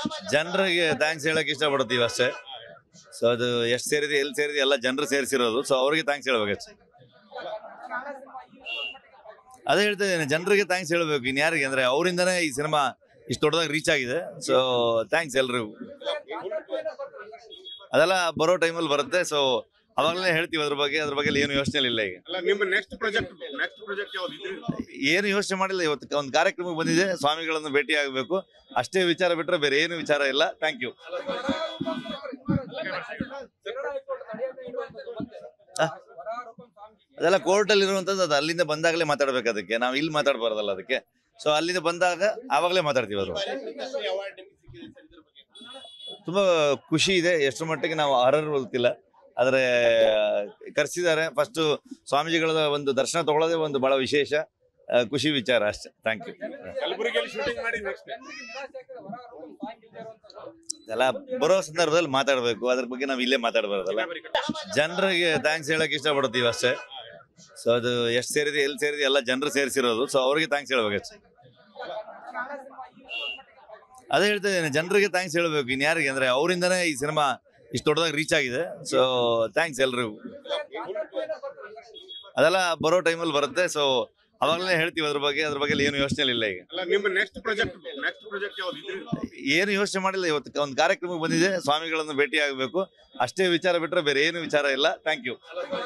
ಜನರಿಗೆ ಥ್ಯಾಂಕ್ಸ್ ಹೇಳಕ್ ಇಷ್ಟಪಡ್ತೀವಿ ಅಷ್ಟೇ ಸೊ ಅದು ಎಷ್ಟು ಸೇರಿದೆ ಎಲ್ಲಿ ಸೇರಿದೆ ಎಲ್ಲ ಜನರು ಸೇರಿಸಿರೋದು ಸೊ ಅವ್ರಿಗೆ ಥ್ಯಾಂಕ್ಸ್ ಹೇಳ್ಬೇಕಷ್ಟೆ ಅದೇ ಹೇಳ್ತಾ ಇದ್ದೇನೆ ಜನರಿಗೆ ಥ್ಯಾಂಕ್ಸ್ ಹೇಳ್ಬೇಕು ಇನ್ಯಾರಿಗೆ ಅಂದ್ರೆ ಅವರಿಂದನೇ ಈ ಸಿನಿಮಾ ಇಷ್ಟು ದೊಡ್ಡದಾಗಿ ರೀಚ್ ಆಗಿದೆ ಸೊ ಥ್ಯಾಂಕ್ಸ್ ಎಲ್ರಿಗೂ ಅದೆಲ್ಲ ಬರೋ ಟೈಮಲ್ಲಿ ಬರುತ್ತೆ ಸೊ ಅವಾಗಲೇ ಹೇಳ್ತೀವಿ ಅದ್ರ ಬಗ್ಗೆ ಅದ್ರ ಬಗ್ಗೆ ಏನು ಯೋಚನೆ ಇಲ್ಲ ಈಗ ಅಲ್ಲ ನಿಮ್ಮ ನೆಕ್ಸ್ಟ್ ಪ್ರಾಜೆಕ್ಟ್ ನೆಕ್ಸ್ಟ್ ಪ್ರಾಜೆಕ್ಟ್ ಯಾವ್ದು ಇದ್ರಿ ಏನು ಯೋಚನೆ ಮಾಡಿಲ್ಲ ಇವತ್ತು ಒಂದು ಕಾರ್ಯಕ್ರಮಕ್ಕೆ ಬಂದಿದೆ ಸ್ವಾಮಿಗಳನ್ನು ಭೇಟಿ ಆಗಬೇಕು ಅಷ್ಟೇ ವಿಚಾರ ಬಿಟ್ಟರೆ ಬೇರೆ ಏನು ವಿಚಾರ ಇಲ್ಲ ಥ್ಯಾಂಕ್ ಯು ಅದೆಲ್ಲ ಕೋರ್ಟಲ್ಲಿ ಇರುವಂತದ್ದು ಅದು ಅಲ್ಲಿಂದ ಬಂದಾಗಲೇ ಮಾತಾಡ್ಬೇಕು ಅದಕ್ಕೆ ನಾವು ಇಲ್ಲಿ ಮಾತಾಡಬಾರ್ದಲ್ಲ ಅದಕ್ಕೆ ಸೊ ಅಲ್ಲಿಂದ ಬಂದಾಗ ಆವಾಗಲೇ ಮಾತಾಡ್ತೀವಿ ಅದು ತುಂಬಾ ಖುಷಿ ಇದೆ ಎಷ್ಟರ ಮಟ್ಟಿಗೆ ನಾವು ಅರ್ಹರು ಗೊತ್ತಿಲ್ಲ ಆದ್ರೆ ಕರೆಸಿದ್ದಾರೆ ಫಸ್ಟ್ ಸ್ವಾಮೀಜಿಗಳ ಒಂದು ದರ್ಶನ ತಗೊಳ್ಳೋದೇ ಒಂದು ಬಹಳ ವಿಶೇಷ ಆ, ಖುಷಿ ವಿಚಾರ ಅಷ್ಟೇ ಥ್ಯಾಂಕ್ ಯು ಕಲಬುರಗಿಯಲ್ಲಿ ಶೂಟಿಂಗ್ ಮಾಡಿ ನೆಕ್ಸ್ಟ್ ಎಲ್ಲ ಬರೋ ಸಂದರ್ಭದಲ್ಲಿ ಮಾತಾಡ್ಬೇಕು ಅದ್ರ ಬಗ್ಗೆ ನಾವು ಇಲ್ಲೇ ಮಾತಾಡಬಾರ್ದಲ್ಲ ಜನರಿಗೆ ಥ್ಯಾಂಕ್ಸ್ ಹೇಳಕ್ ಇಷ್ಟಪಡ್ತೀವಿ ಅಷ್ಟೇ ಸೊ ಅದು ಎಷ್ಟು ಸೇರಿದೆ ಎಲ್ಲಿ ಸೇರಿದೆ ಎಲ್ಲ ಜನರು ಸೇರಿಸಿರೋದು ಸೊ ಅವ್ರಿಗೆ ಥ್ಯಾಂಕ್ಸ್ ಹೇಳ್ಬೇಕಷ್ಟೆ ಅದೇ ಹೇಳ್ತಾ ಇದ್ದೇನೆ ಜನರಿಗೆ ಥ್ಯಾಂಕ್ಸ್ ಹೇಳ್ಬೇಕು ಇನ್ಯಾರಿಗೆ ಅಂದ್ರೆ ಅವರಿಂದನೇ ಈ ಸಿನಿಮಾ ಇಷ್ಟು ದೊಡ್ಡದಾಗಿ ರೀಚ್ ಆಗಿದೆ ಸೊ ಥ್ಯಾಂಕ್ಸ್ ಎಲ್ರಿಗೂ ಅದೆಲ್ಲ ಬರೋ ಟೈಮಲ್ಲಿ ಬರುತ್ತೆ ಸೊ ಅವಾಗಲೇ ಹೇಳ್ತೀವಿ ಅದ್ರ ಬಗ್ಗೆ ಅದ್ರ ಬಗ್ಗೆ ಏನು ಯೋಚನೆ ಇಲ್ಲ ಈಗ ಅಲ್ಲ ನಿಮ್ಮ ನೆಕ್ಸ್ಟ್ ಪ್ರಾಜೆಕ್ಟ್ ನೆಕ್ಸ್ಟ್ ಪ್ರಾಜೆಕ್ಟ್ ಯಾವ್ದು ಇದ್ರಿ ಏನು ಯೋಚನೆ ಮಾಡಿಲ್ಲ ಇವತ್ತು ಒಂದು ಕಾರ್ಯಕ್ರಮಕ್ಕೆ ಬಂದಿದೆ ಸ್ವಾಮಿಗಳನ್ನು ಭೇಟಿ ಆಗಬೇಕು ಅಷ್ಟೇ ವಿಚಾರ ಬಿಟ್ಟರೆ ಬೇರೆ ಏನು ವಿಚಾರ ಇಲ್ಲ ಥ್ಯಾಂಕ್ ಯು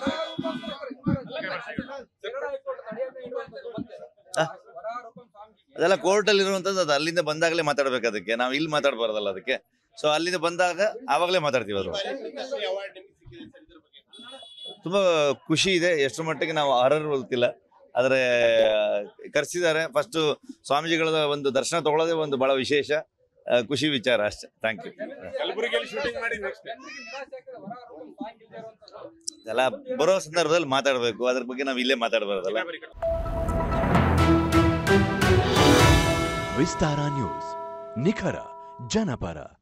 ಅದೆಲ್ಲ ಕೋರ್ಟಲ್ಲಿ ಇರುವಂತದ್ದು ಅದು ಅಲ್ಲಿಂದ ಬಂದಾಗಲೇ ಮಾತಾಡ್ಬೇಕು ಅದಕ್ಕೆ ನಾವು ಇಲ್ಲಿ ಮಾತಾಡಬಾರ್ದಲ್ಲ ಅದಕ್ಕೆ ಸೊ ಅಲ್ಲಿಂದ ಬಂದಾಗ ಆವಾಗಲೇ ಮಾತಾಡ್ತೀವಿ ಅದು ತುಂಬಾ ಖುಷಿ ಇದೆ ಎಷ್ಟರ ಮಟ್ಟಿಗೆ ನಾವು ಅರ್ಹರು ಗೊತ್ತಿಲ್ಲ ಆದ್ರೆ ಕರೆಸಿದ್ದಾರೆ ಫಸ್ಟ್ ಸ್ವಾಮೀಜಿಗಳ ಒಂದು ದರ್ಶನ ತಗೊಳ್ಳೋದೇ ಒಂದು ಬಹಳ ವಿಶೇಷ ಆ, ಖುಷಿ ವಿಚಾರ ಅಷ್ಟೇ ಥ್ಯಾಂಕ್ ಯು ಕಲಬುರಗಿಯಲ್ಲಿ ಶೂಟಿಂಗ್ ಮಾಡಿ ನೆಕ್ಸ್ಟ್ ಎಲ್ಲ ಬರೋ ಸಂದರ್ಭದಲ್ಲಿ ಮಾತಾಡ್ಬೇಕು ಅದ್ರ ಬಗ್ಗೆ ನಾವು ಇಲ್ಲೇ ಮಾತಾಡಬಾರ್ದಲ್ಲ ವಿಸ್ತಾರ ನ್ಯೂಸ್ ನಿಖರ ಜನಪರ